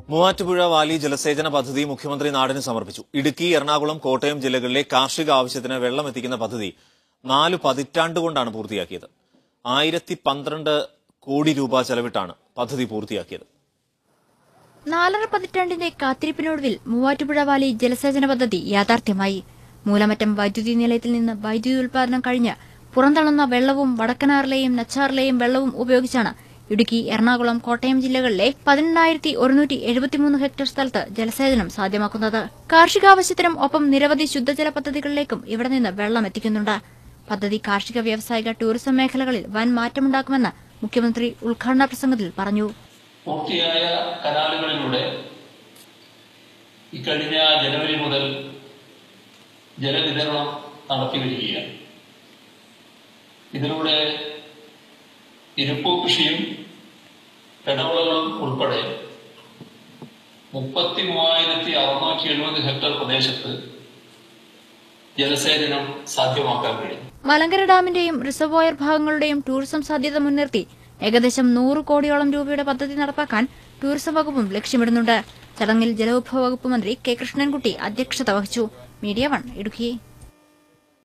Muvattupuzha Valley ജലസേചന പദ്ധതി മുഖ്യമന്ത്രി നാടിന് സമർപ്പിച്ചു ഇടുക്കി എറണാകുളം കോട്ടയം ജില്ലകളിലെ കാർഷിക ആവശ്യത്തിന് വെള്ളം എത്തിക്കുന്ന പദ്ധതി നാല് പതിറ്റാണ്ട് കൊണ്ടാണ് പൂർത്തിയാക്കിയത് ആയിരത്തി പന്ത്രണ്ട് കോടി രൂപ ചെലവിട്ടാണ് പദ്ധതി പൂർത്തിയാക്കിയത് നാലര പതിറ്റാണ്ടിന്റെ കാത്തിരിപ്പിനൊടുവിൽ മൂവാറ്റുപുഴ വാലി ജലസേചന പദ്ധതി യാഥാർത്ഥ്യമായി മൂലമറ്റം വൈദ്യുതി നിലയത്തിൽ നിന്ന് വൈദ്യുതി ഉൽപാദനം കഴിഞ്ഞ് പുറന്തള്ളുന്ന വെള്ളവും വടക്കനാറിലെയും നച്ചാറിലെയും വെള്ളവും ഉപയോഗിച്ചാണ് ഇടുക്കി എറണാകുളം കോട്ടയം ജില്ലകളിലെ പതിനെണ്ണായിരത്തി ഒരുന്നൂറ്റി എഴുപത്തിമൂന്ന് ഹെക്ടർ സ്ഥലത്ത് ജലസേചനം സാധ്യമാക്കുന്നത് കാർഷികാവശ്യത്തിനും ഒപ്പം നിരവധി ശുദ്ധജല പദ്ധതികളിലേക്കും ഇവിടെ നിന്ന് വെള്ളം എത്തിക്കുന്നുണ്ട് പദ്ധതി കാർഷിക വ്യാവസായിക ടൂറിസം മേഖലകളിൽ വൻ മാറ്റമുണ്ടാക്കുമെന്ന് മുഖ്യമന്ത്രി ഉദ്ഘാടന പ്രസംഗത്തിൽ പറഞ്ഞു പൂർത്തിയായ കനാലുകളിലൂടെ ഇക്കഴിഞ്ഞ ജനുവരി മുതൽ ജലവിതരണം നടത്തി വരികയാണ് ഇതിലൂടെ ഇരുപ്പൂ കൃഷിയും ഇടവിളകളും ഉൾപ്പെടെ മുപ്പത്തി മൂവായിരത്തി അറുന്നൂറ്റി എഴുപത് ഹെക്ടർ പ്രദേശത്ത് ജലസേചനം സാധ്യമാക്കാൻ കഴിയും മലങ്കര ഡാമിന്റെയും റിസർവോയർ ഭാഗങ്ങളുടെയും ടൂറിസം സാധ്യത മുൻനിർത്തി ഏകദേശം നൂറ് കോടിയോളം രൂപയുടെ പദ്ധതി നടപ്പാക്കാൻ ടൂറിസം വകുപ്പും ലക്ഷ്യമിടുന്നുണ്ട് ചടങ്ങിൽ ജലവിഭവ വകുപ്പ് മന്ത്രി കെ കൃഷ്ണൻകുട്ടി അധ്യക്ഷത വഹിച്ചു മീഡിയ വൺ ഇടുക്കി